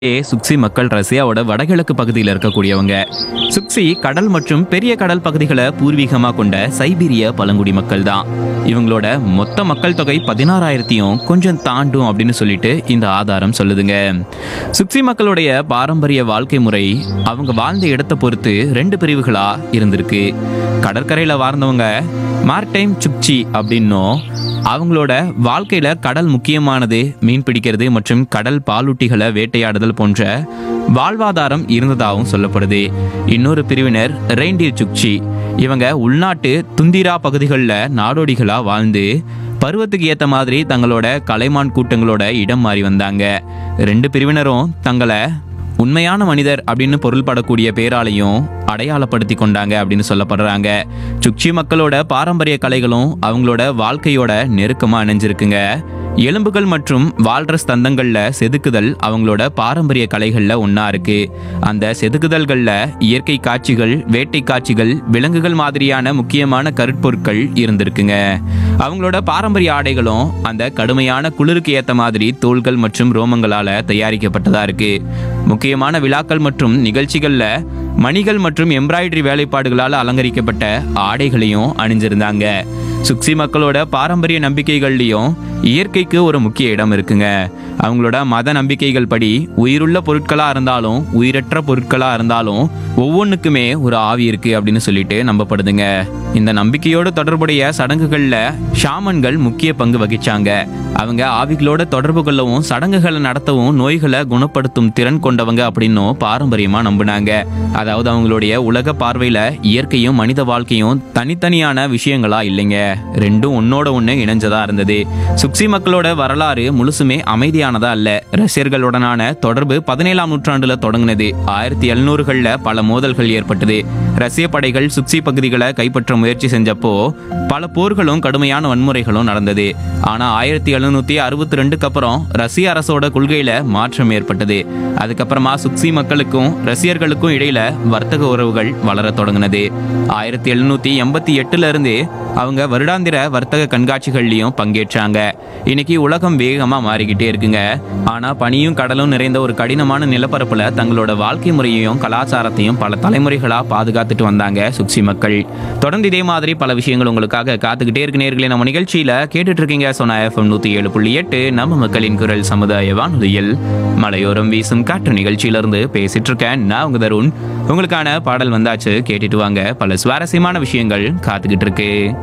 ஏ சுக்சி மக்கள் ரஷ்யாவோட வடகிழக்கு பகுதியில் இருக்கக்கூடியவங்க சுக்சி கடல் மற்றும் பெரிய கடல் பகுதிகளை பூர்வீகமா கொண்ட சைபீரிய பழங்குடி மக்கள் தான் இவங்களோட மொத்த மக்கள் தொகை பதினாறாயிரத்தையும் கொஞ்சம் தாண்டும் அப்படின்னு சொல்லிட்டு இந்த ஆதாரம் சொல்லுதுங்க சுக்சி மக்களுடைய பாரம்பரிய வாழ்க்கை முறை அவங்க வாழ்ந்த இடத்தை பொறுத்து ரெண்டு பிரிவுகளா இருந்திருக்கு கடற்கரையில வாழ்ந்தவங்க மார்டைம் சுக்சி அப்படின்னும் அவங்களோட வாழ்க்கையில கடல் முக்கியமானது மீன் பிடிக்கிறது மற்றும் கடல் பாலூட்டிகளை வேட்டையாடுதல் போன்ற வாழ்வாதாரம் இருந்ததாகவும் சொல்லப்படுது இன்னொரு பிரிவினர் ரெயின்டியர் சுக்சி இவங்க உள்நாட்டு துந்திரா பகுதிகளில் நாடோடிகளா வாழ்ந்து பருவத்துக்கு ஏத்த மாதிரி தங்களோட கலைமான் கூட்டங்களோட இடம் மாறி வந்தாங்க ரெண்டு பிரிவினரும் தங்களை உண்மையான மனிதர் அப்படின்னு பொருள்படக்கூடிய பேராலையும் அடையாளப்படுத்தி கொண்டாங்க அப்படின்னு சொல்லப்படுறாங்க சுக்சி மக்களோட பாரம்பரிய கலைகளும் அவங்களோட வாழ்க்கையோட நெருக்கமா இணைஞ்சிருக்குங்க எலும்புகள் மற்றும் வால்ரஸ் தந்தங்கள்ல செதுக்குதல் அவங்களோட பாரம்பரிய கலைகள்ல ஒண்ணா இருக்கு அந்த செதுக்குதல்கள்ல இயற்கை காட்சிகள் வேட்டை காட்சிகள் விலங்குகள் மாதிரியான முக்கியமான கருட்பொருட்கள் இருந்திருக்குங்க அவங்களோட பாரம்பரிய ஆடைகளும் அந்த கடுமையான குளிருக்கு ஏத்த மாதிரி தோள்கள் மற்றும் ரோமங்களால தயாரிக்கப்பட்டதா இருக்கு முக்கியமான விழாக்கள் மற்றும் நிகழ்ச்சிகள்ல மணிகள் மற்றும் எம்ப்ராய்டரி வேலைப்பாடுகளால் அலங்கரிக்கப்பட்ட ஆடைகளையும் அணிஞ்சிருந்தாங்க சுக்சி மக்களோட பாரம்பரிய நம்பிக்கைகள்லையும் இயற்கைக்கு ஒரு முக்கிய இடம் இருக்குங்க அவங்களோட மத நம்பிக்கைகள் படி உயிருள்ள பொருட்களா இருந்தாலும் உயிரற்ற பொருட்களா இருந்தாலும் ஒவ்வொன்றுக்குமே ஒரு ஆவி இருக்கு அப்படின்னு சொல்லிட்டு நம்பப்படுதுங்க இந்த நம்பிக்கையோடு தொடர்புடைய சடங்குகள்ல ஷாமன்கள் முக்கிய பங்கு வகிச்சாங்க அவங்க ஆவிகளோட தொடர்பு கொள்ளவும் சடங்குகளை நடத்தவும் நோய்களை குணப்படுத்தும் திறன் கொண்டவங்க அப்படின்னும் பாரம்பரியமா நம்பினாங்க அதாவது அவங்களுடைய உலக பார்வையில இயற்கையும் மனித வாழ்க்கையும் தனித்தனியான விஷயங்களா இல்லைங்க ரெண்டும் ஒன்னோட ஒண்ணு இணைஞ்சதா இருந்தது சுக்சி மக்களோட வரலாறு முழுசுமே அமைதியானதா அல்ல ரஷ்யர்களுடனான தொடர்பு பதினேழாம் நூற்றாண்டுல தொடங்கினது ஆயிரத்தி எழுநூறுகள்ல பல மோதல்கள் ஏற்பட்டது ரஷ்ய படைகள் சுக்சி பகுதிகளை கைப்பற்ற முயற்சி செஞ்சப்போ பல போர்களும் கடுமையான வன்முறைகளும் நடந்தது ஆனா ஆயிரத்தி எழுநூத்தி அறுபத்தி ரெண்டுக்கு அப்புறம் ரஷ்ய அரசோட கொள்கையில மாற்றம் ஏற்பட்டது அதுக்கப்புறமா சுக்சி மக்களுக்கும் ரஷ்யர்களுக்கும் இடையில வர்த்தக உறவுகள் வளர தொடங்கினது ஆயிரத்தி எழுநூத்தி எண்பத்தி எட்டுல இருந்து அவங்க வருடாந்திர வர்த்தக கண்காட்சிகள்லயும் பங்கேற்றாங்க இன்னைக்கு உலகம் வேகமா மாறிக்கிட்டே இருக்குங்க ஆனா பனியும் கடலும் நிறைந்த ஒரு கடினமான நிலப்பரப்புல தங்களோட வாழ்க்கை முறையையும் கலாச்சாரத்தையும் பல தலைமுறைகளா பாதுகாத்துட்டு வந்தாங்க சுக்சி மக்கள் தொடர்ந்து இதே மாதிரி பல விஷயங்கள் உங்களுக்காக காத்துக்கிட்டே இருக்கு நேர்களே நம்ம நிகழ்ச்சியில கேட்டுட்டு இருக்கீங்க சொன்ன எஃப்எம் நூத்தி ஏழு புள்ளி எட்டு நம்ம மக்களின் குரல் சமுதாய வானொலியில் மலையோரம் வீசும் காற்று நிகழ்ச்சியிலிருந்து பேசிட்டு இருக்கேன் நான் உங்க தருண் உங்களுக்கான பாடல் வந்தாச்சு கேட்டுட்டு வாங்க பல சுவாரஸ்யமான விஷயங்கள் காத்துக்கிட்டு இருக்கு